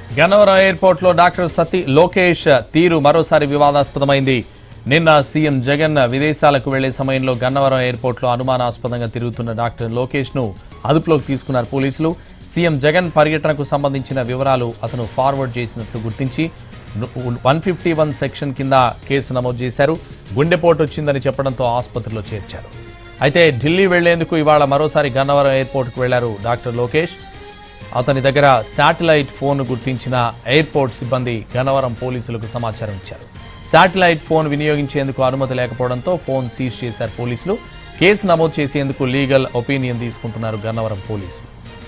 Gannavaram airport లో doctor Sati Lokesh తీరు మరోసారి వివాదాస్పదమైంది నిన్న సీఎం జగన్ విదేశాలకు వెళ్లే సమయంలో గన్నవరం ఎయిర్పోర్ట్ లో అనుమానాస్పదంగా తిరుగుతున్న డాక్టర్ లోకేష్ ను అదుపులోకి తీసుకున్నారు పోలీసులు సీఎం జగన్ పర్యటనకు సంబంధించిన వివరాలు అతను ఫార్వర్డ్ చేసినట్లు గుర్తించి వన్ ఫిఫ్టీ వన్ సెక్షన్ కింద కేసు నమోదు చేశారు గుండెపోటు వచ్చిందని చెప్పడంతో ఆసుపత్రిలో చేర్చారు అయితే ఢిల్లీ వెళ్లేందుకు ఇవాళ మరోసారి గన్నవరం ఎయిర్పోర్ట్కు వెళ్లారు డాక్టర్ లోకేష్ అతని దగ్గర శాటిలైట్ ఫోన్ గుర్తించిన ఎయిర్పోర్ట్ సిబ్బంది గన్నవరం పోలీసులకు సమాచారం ఇచ్చారు శాటిలైట్ ఫోన్ వినియోగించేందుకు అనుమతి లేకపోవడంతో ఫోన్ సీజ్ చేశారు పోలీసులు కేసు నమోదు చేసేందుకు లీగల్ ఒపీనియన్ తీసుకుంటున్నారు గన్నవరం పోలీసులు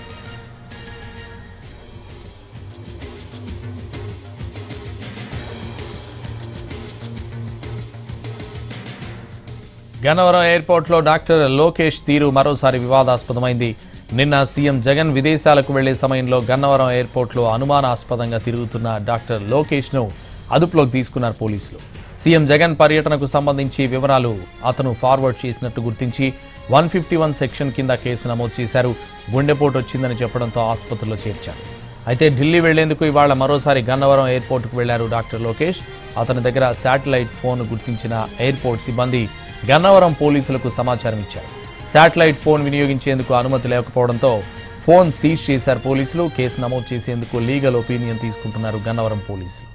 గన్నవరం ఎయిర్పోర్ట్లో డాక్టర్ లోకేష్ తీరు మరోసారి వివాదాస్పదమైంది నిన్న సీఎం జగన్ విదేశాలకు వెళ్లే సమయంలో గన్నవరం ఎయిర్పోర్ట్లో అనుమానాస్పదంగా తిరుగుతున్న డాక్టర్ లోకేష్ను అదుపులోకి తీసుకున్నారు పోలీసులు సీఎం జగన్ పర్యటనకు సంబంధించి వివరాలు అతను ఫార్వర్డ్ చేసినట్టు గుర్తించి వన్ ఫిఫ్టీ వన్ సెక్షన్ కింద కేసు నమోదు చేశారు గుండెపోటు వచ్చిందని చెప్పడంతో ఆసుపత్రిలో చేర్చారు అయితే ఢిల్లీ వెళ్లేందుకు ఇవాళ మరోసారి గన్నవరం ఎయిర్పోర్ట్కు వెళ్లారు డాక్టర్ లోకేష్ అతని దగ్గర శాటిలైట్ ఫోన్ గుర్తించిన ఎయిర్పోర్ట్ సిబ్బంది గన్నవరం పోలీసులకు సమాచారం ఇచ్చారు శాటిలైట్ ఫోన్ వినియోగించేందుకు అనుమతి లేకపోవడంతో ఫోన్ సీజ్ చేశారు పోలీసులు కేసు నమోదు చేసేందుకు లీగల్ ఒపీనియన్ తీసుకుంటున్నారు గన్నవరం పోలీసులు